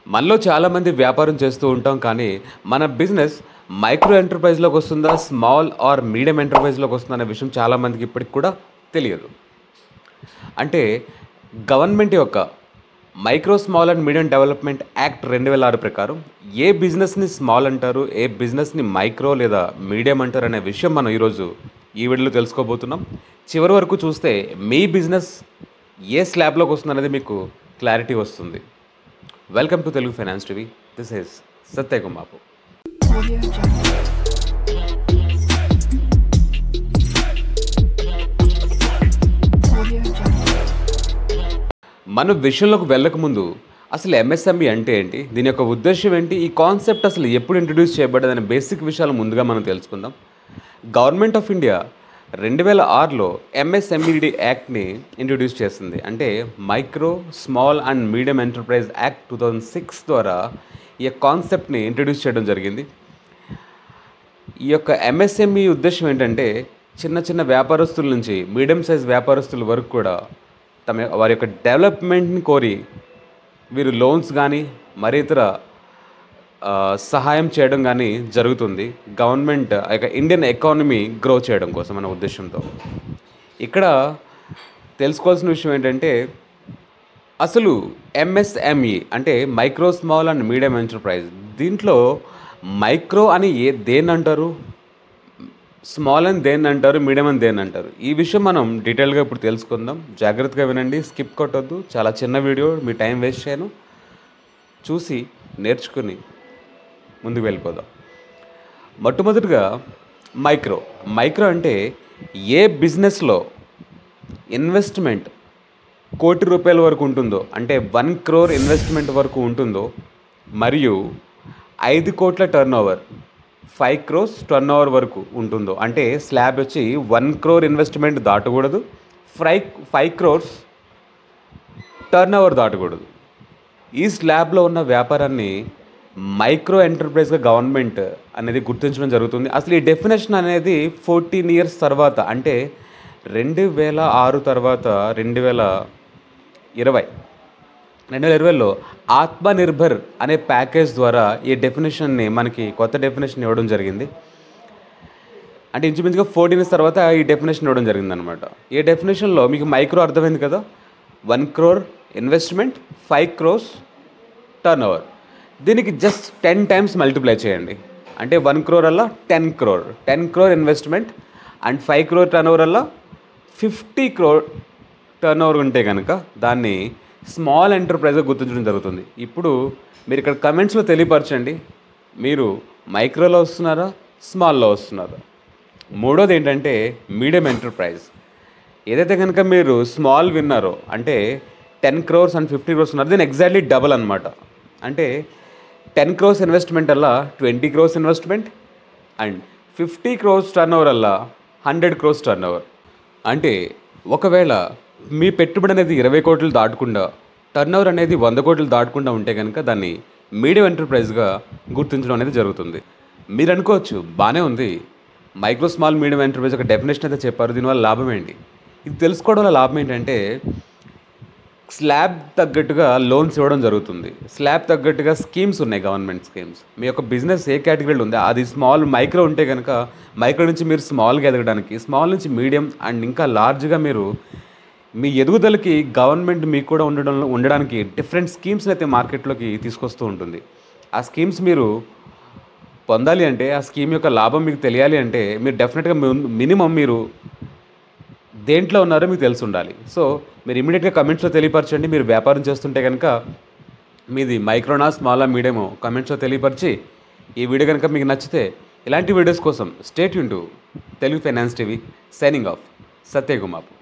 మనలో చాలామంది వ్యాపారం చేస్తూ ఉంటాం కానీ మన బిజినెస్ మైక్రో ఎంటర్ప్రైజ్లోకి వస్తుందా స్మాల్ ఆర్ మీడియం ఎంటర్ప్రైజ్లోకి వస్తుందా అనే విషయం చాలామందికి ఇప్పటికి కూడా తెలియదు అంటే గవర్నమెంట్ యొక్క micro small and medium development act రెండు వేల ఆరు ప్రకారం ఏ బిజినెస్ని స్మాల్ అంటారు ఏ బిజినెస్ని మైక్రో లేదా మీడియం అంటారు అనే విషయం మనం ఈరోజు ఈ వీడియోలో తెలుసుకోబోతున్నాం చివరి వరకు చూస్తే మీ బిజినెస్ ఏ స్లాబ్లోకి వస్తుంది అనేది మీకు క్లారిటీ వస్తుంది welcome to Telugu finance TV this is Satya కుమాపు Audio Jungle. Audio Jungle. మన విషయంలోకి వెళ్ళకముందు అసలు ఎంఎస్ఎంఈ అంటే ఏంటి దీని యొక్క ఉద్దేశం ఏంటి ఈ కాన్సెప్ట్ అసలు ఎప్పుడు ఇంట్రడ్యూస్ చేయబడ్డదనే బేసిక్ విషయాలు ముందుగా మనం తెలుసుకుందాం గవర్నమెంట్ ఆఫ్ ఇండియా రెండు వేల ఆరులో ఎంఎస్ఎంఈడి యాక్ట్ని ఇంట్రడ్యూస్ చేసింది అంటే micro small and medium enterprise act two thousand six ద్వారా ఈ కాన్సెప్ట్ని ఇంట్రడ్యూస్ చేయడం జరిగింది ఈ యొక్క ఎంఎస్ఎంఈ ఉద్దేశం ఏంటంటే చిన్న చిన్న వ్యాపారస్తుల నుంచి మీడియం సైజ్ వ్యాపారస్తుల వరకు కూడా తమ వారి యొక్క డెవలప్మెంట్ని కోరి వీరు లోన్స్ కానీ మరి ఇతర ఆ, సహాయం చేయడం కానీ జరుగుతుంది గవర్నమెంట్ ఆ యొక్క ఇండియన్ ఎకానమీ గ్రో చేయడం కోసం అనే ఉద్దేశంతో ఇక్కడ తెలుసుకోవాల్సిన విషయం ఏంటంటే అసలు ఎంఎస్ఎంఈ అంటే micro small and medium enterprise దీంట్లో మైక్రో అని ఏ దేన్ని అంటారు స్మాల్ అని దేన్ని అంటారు మీడియం అని దేన్ని అంటారు ఈ విషయం మనం డీటెయిల్గా ఇప్పుడు తెలుసుకుందాం జాగ్రత్తగా వినండి స్కిప్ కొట్టొద్దు చాలా చిన్న వీడియో మీ టైం వేస్ట్ చేయను చూసి నేర్చుకుని ముందుకు వెళ్ళిపోదాం మొట్టమొదటిగా మైక్రో మైక్రో అంటే ఏ బిజినెస్లో ఇన్వెస్ట్మెంట్ కోటి రూపాయల వరకు ఉంటుందో అంటే వన్ క్రోర్ ఇన్వెస్ట్మెంట్ వరకు ఉంటుందో మరియు ఐదు కోట్ల turnover five crores turnover వరకు ఉంటుందో అంటే స్లాబ్ వచ్చి వన్ క్రోర్ ఇన్వెస్ట్మెంట్ దాటకూడదు five five crores turnover దాటకూడదు ఈ స్లాబ్లో ఉన్న వ్యాపారాన్ని మైక్రో ఎంటర్ప్రైజ్గా గవర్నమెంట్ అనేది గుర్తించడం జరుగుతుంది అసలు ఈ డెఫినేషన్ అనేది ఫోర్టీన్ ఇయర్స్ తర్వాత అంటే రెండు వేల ఆరు తర్వాత రెండు వేల ఇరవై రెండు వేల ఇరవైలో ఆత్మనిర్భర్ అనే ప్యాకేజ్ ద్వారా ఈ డెఫినేషన్ని మనకి కొత్త డెఫినేషన్ ఇవ్వడం జరిగింది అంటే ఇంచుమించుగా ఫోర్టీన్ ఇయర్స్ తర్వాత ఈ డెఫినేషన్ ఇవ్వడం జరిగింది అనమాట ఈ డెఫినేషన్లో మీకు మైక్రో అర్థమైంది కదా one crore investment five crores turnover దీనికి జస్ట్ టెన్ టైమ్స్ మల్టిప్లై చేయండి అంటే వన్ క్రోర్ అలా ten crore ten crore investment and five crore turnover అలా ఫిఫ్టీ క్రోర్ టర్న్ ఓవర్ ఉంటే కనుక దాన్ని స్మాల్ ఎంటర్ప్రైజ్గా గుర్తించడం జరుగుతుంది ఇప్పుడు మీరు ఇక్కడ కమెంట్స్లో తెలియపరచండి మీరు మైక్రోలో వస్తున్నారా స్మాల్లో వస్తున్నారా మూడోది ఏంటంటే మీడియం ఎంటర్ప్రైజ్ ఏదైతే కనుక మీరు స్మాల్ విన్నారో అంటే ten crores and fifty crores ఉన్నారు దీని ఎగ్జాక్ట్లీ డబల్ అనమాట అంటే టెన్ క్రోర్స్ ఇన్వెస్ట్మెంట్ అలా twenty crores investment and fifty crores turnover అలా హండ్రెడ్ క్రోర్స్ టర్న్ ఓవర్ అంటే ఒకవేళ మీ పెట్టుబడి అనేది ఇరవై కోట్లు దాటకుండా టర్న్ ఓవర్ అనేది వంద కోట్లు దాటకుండా ఉంటే కనుక దాన్ని మీడియం ఎంటర్ప్రైజ్గా గుర్తించడం అనేది జరుగుతుంది మీరు అనుకోవచ్చు బాగానే ఉంది మైక్రో స్మాల్ మీడియం ఎంటర్ప్రైజ్ ఒక డెఫినేషన్ అయితే చెప్పారు దీనివల్ల లాభం ఏంటి ఇది తెలుసుకోవడం వల్ల లాభం ఏంటంటే స్లాబ్ తగ్గట్టుగా లోన్స్ ఇవ్వడం జరుగుతుంది స్లాబ్ తగ్గట్టుగా స్కీమ్స్ ఉన్నాయి గవర్నమెంట్ స్కీమ్స్ మీ యొక్క బిజినెస్ ఏ కేటగిరీలో ఉంది అది స్మాల్ మైక్రో ఉంటే కనుక మైక్రో నుంచి మీరు స్మాల్గా ఎదగడానికి స్మాల్ నుంచి మీడియం అండ్ ఇంకా లార్జ్గా మీరు మీ ఎదుగుదలకి గవర్నమెంట్ మీకు కూడా ఉండడం ఉండడానికి డిఫరెంట్ స్కీమ్స్ అయితే మార్కెట్లోకి తీసుకొస్తూ ఉంటుంది ఆ స్కీమ్స్ మీరు పొందాలి అంటే ఆ స్కీమ్ యొక్క లాభం మీకు తెలియాలి అంటే మీరు డెఫినెట్గా మినిమం మీరు దేంట్లో ఉన్నారో మీకు తెలిసి ఉండాలి సో మీరు ఇమీడియట్గా కమెంట్స్లో తెలియపరచండి మీరు వ్యాపారం చేస్తుంటే కనుక మీది మైక్రోనా స్మాలా మీడియమో కమెంట్స్లో తెలియపరిచి ఈ వీడియో కనుక మీకు నచ్చితే ఇలాంటి వీడియోస్ కోసం స్టేట్ యూన్ to Telugu finance TV signing off సత్యకుమాపు